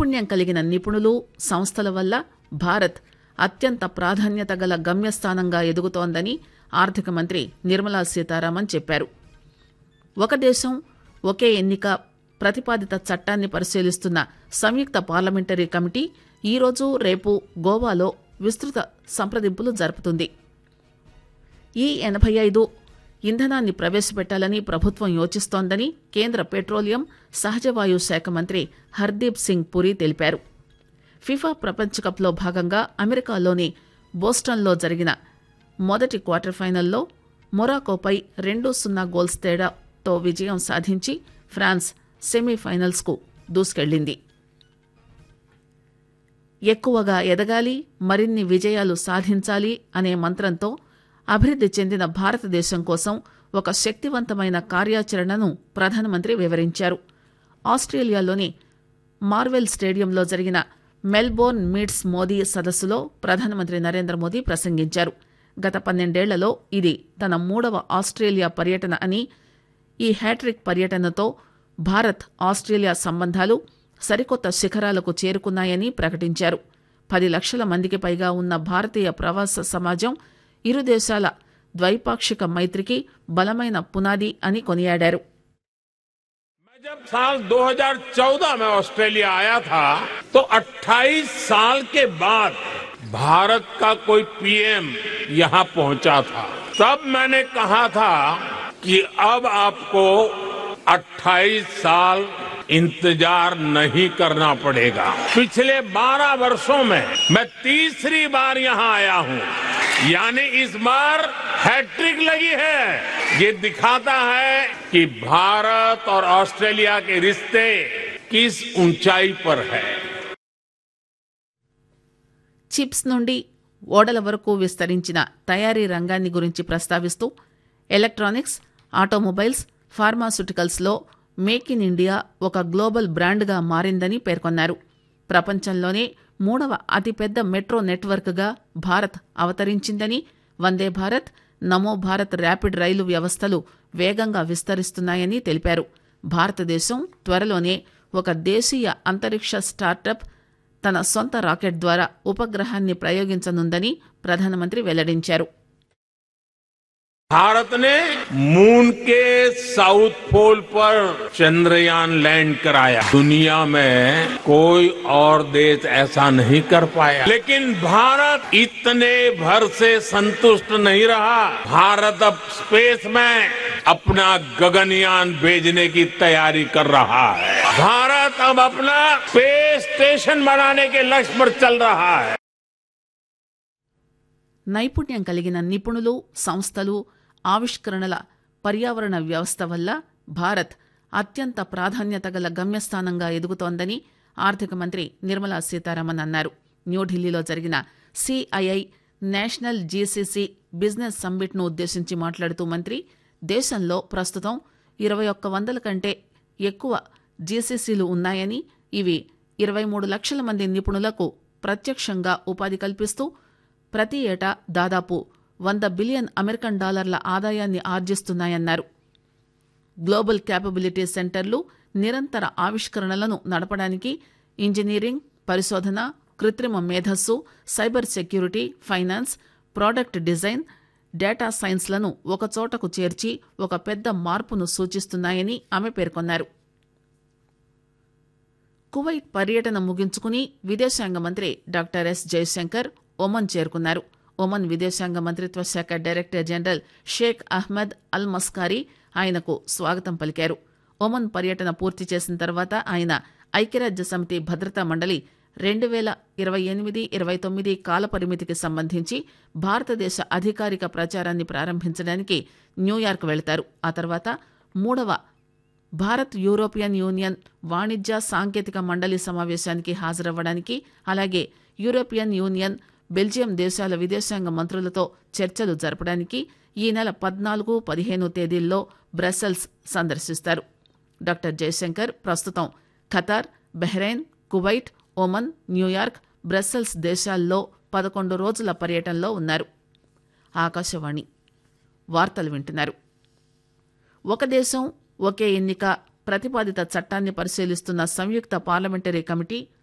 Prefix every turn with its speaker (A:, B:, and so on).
A: నైపుణ్యం కలిగిన నిపుణులు సంస్థల వల్ల భారత్ అత్యంత ప్రాధాన్యత గల గమ్యస్థానంగా ఎదుగుతోందని ఆర్థిక మంత్రి నిర్మలా సీతారామన్ చెప్పారు ఒక దేశం ఒకే ఎన్నిక ప్రతిపాదిత చట్టాన్ని పరిశీలిస్తున్న సంయుక్త పార్లమెంటరీ కమిటీ ఈరోజు రేపు గోవాలో విస్తృత సంప్రదింపులు జరుపుతుంది ఈ ఎనభై ఐదు ఇంధనాన్ని ప్రవేశపెట్టాలని ప్రభుత్వం యోచిస్తోందని కేంద్ర పెట్రోలియం సహజవాయు శాఖ మంత్రి హర్దీప్ సింగ్ పురి తెలిపారు ఫిఫా ప్రపంచ కప్లో భాగంగా అమెరికాలోని బోస్టన్లో జరిగిన మొదటి క్వార్టర్ ఫైనల్లో మొరాకోపై రెండు సున్నా గోల్స్ తేడాతో విజయం సాధించి ఫ్రాన్స్ సెమీఫైనల్స్కు దూసుకెళ్లింది ఎక్కువగా ఎదగాలి మరిన్ని విజయాలు సాధించాలి అనే మంత్రంతో అభివృద్ది చెందిన భారతదేశం కోసం ఒక శక్తివంతమైన కార్యాచరణను ప్రధానమంత్రి వివరించారు ఆస్ట్రేలియాలోని మార్వెల్ స్టేడియంలో జరిగిన మెల్బోర్న్ మీట్స్ మోదీ సదస్సులో ప్రధానమంత్రి నరేంద్ర మోదీ ప్రసంగించారు గత పన్నెండేళ్లలో ఇది తన మూడవ ఆస్ట్రేలియా పర్యటన అని ఈ హ్యాట్రిక్ పర్యటనతో భారత్ ఆస్ట్రేలియా సంబంధాలు సరికొత్త శిఖరాలకు చేరుకున్నాయని ప్రకటించారు పది లక్షల మందికి పైగా ఉన్న భారతీయ ప్రవాస సమాజం ఇరు దేశాల ద్వైపాక్షిక మైత్రికి బలమైన పునాది అని కొనియాడారు
B: मैं जब साल 2014 में ऑस्ट्रेलिया आया था तो 28 साल के बाद भारत का कोई पीएम यहां पहुंचा था तब मैंने कहा था कि अब आपको 28 साल इंतजार नहीं करना पड़ेगा पिछले 12 वर्षों में मैं तीसरी बार यहां आया हूं यानी इस बार हैट्रिक लगी है ये दिखाता है कि भारत और ऑस्ट्रेलिया के रिश्ते किस ऊंचाई पर है
A: చిప్స్ నుండి ఓడల వరకు విస్తరించిన తయారీ రంగాన్ని గురించి ప్రస్తావిస్తూ ఎలక్ట్రానిక్స్ ఆటోమొబైల్స్ ఫార్మాస్యూటికల్స్లో మేక్ ఇన్ ఇండియా ఒక గ్లోబల్ బ్రాండ్గా మారిందని పేర్కొన్నారు ప్రపంచంలోనే మూడవ అతిపెద్ద మెట్రో నెట్వర్క్గా భారత్ అవతరించిందని వందే భారత్ నమో భారత్ ర్యాపిడ్ రైలు వ్యవస్థలు వేగంగా విస్తరిస్తున్నాయని తెలిపారు భారతదేశం త్వరలోనే ఒక దేశీయ అంతరిక్ష స్టార్టప్ తన సొంత రాకెట్ ద్వారా ఉపగ్రహాన్ని ప్రయోగించనుందని ప్రధానమంత్రి వెల్లడించారు
B: भारत ने मून के साउथ पोल पर चंद्रयान लैंड कराया दुनिया में कोई और देश ऐसा नहीं कर पाया लेकिन भारत इतने भर से संतुष्ट नहीं रहा भारत अब स्पेस में अपना गगनयान भेजने की तैयारी कर रहा है भारत अब अपना स्पेस स्टेशन बनाने के लक्ष्य पर चल रहा है
A: నైపుణ్యం కలిగిన నిపుణులు సంస్థలు ఆవిష్కరణల పర్యావరణ వ్యవస్థ వల్ల భారత్ అత్యంత ప్రాధాన్యత గల గమ్యస్థానంగా ఎదుగుతోందని ఆర్థిక మంత్రి నిర్మలా సీతారామన్ అన్నారు న్యూఢిల్లీలో జరిగిన సిఐఐ నేషనల్ జీసీసీ బిజినెస్ సమ్మిట్ను ఉద్దేశించి మాట్లాడుతూ మంత్రి దేశంలో ప్రస్తుతం ఇరవై ఒక్క వందల కంటే ఎక్కువ జీసీసీలు ఉన్నాయని ఇవి ఇరవై మూడు లక్షల మంది నిపుణులకు ప్రత్యక్షంగా ఉపాధి కల్పిస్తూ ప్రతి ఏటా దాదాపు వంద బిలియన్ అమెరికన్ డాలర్ల ఆదాయాన్ని ఆర్జిస్తున్నాయన్నారు గ్లోబల్ క్యాపబిలిటీ సెంటర్లు నిరంతర ఆవిష్కరణలను నడపడానికి ఇంజనీరింగ్ పరిశోధన కృత్రిమ మేధస్సు cyber security finance product design data సైన్స్లను ఒకచోటకు చేర్చి ఒక పెద్ద మార్పును సూచిస్తున్నాయని ఆమె పేర్కొన్నారు కువైట్ పర్యటన ముగించుకుని విదేశాంగ మంత్రి డాక్టర్ ఎస్ జయశంకర్ ఒమన్ చేరుకున్నారు ఒమన్ విదేశాంగ మంత్రిత్వ శాఖ director general Sheikh Ahmed Al Maskari ఆయనకు స్వాగతం పలికారు ఒమన్ పర్యటన పూర్తి చేసిన తర్వాత ఆయన ఐక్యరాజ్య సమితి భద్రతా మండలి రెండు వేల ఇరవై ఎనిమిది ఇరవై తొమ్మిది కాలపరిమితికి సంబంధించి భారతదేశ అధికారిక ప్రచారాన్ని ప్రారంభించడానికి న్యూయార్క్ వెళతారు ఆ తర్వాత మూడవ భారత్ యూరోపియన్ యూనియన్ వాణిజ్య సాంకేతిక మండలి సమావేశానికి హాజరవ్వడానికి అలాగే యూరోపియన్ యూనియన్ బెల్జియం దేశాల విదేశాంగ మంత్రులతో చర్చలు జరపడానికి ఈ నెల పద్నాలుగు పదిహేను తేదీల్లో బ్రసెల్స్ సందర్శిస్తారు డాక్టర్ జయశంకర్ ప్రస్తుతం Qatar Bahrain Kuwait Oman New York Brussels దేశాల్లో పదకొండు రోజుల పర్యటనలో ఉన్నారు ఆకాశవాణి వార్తలు వింటున్నారు ఒక దేశం ఒకే ఎన్నిక ప్రతిపాదిత చట్టాన్ని పరిశీలిస్తున్న సంయుక్త పార్లమెంటరీ కమిటీ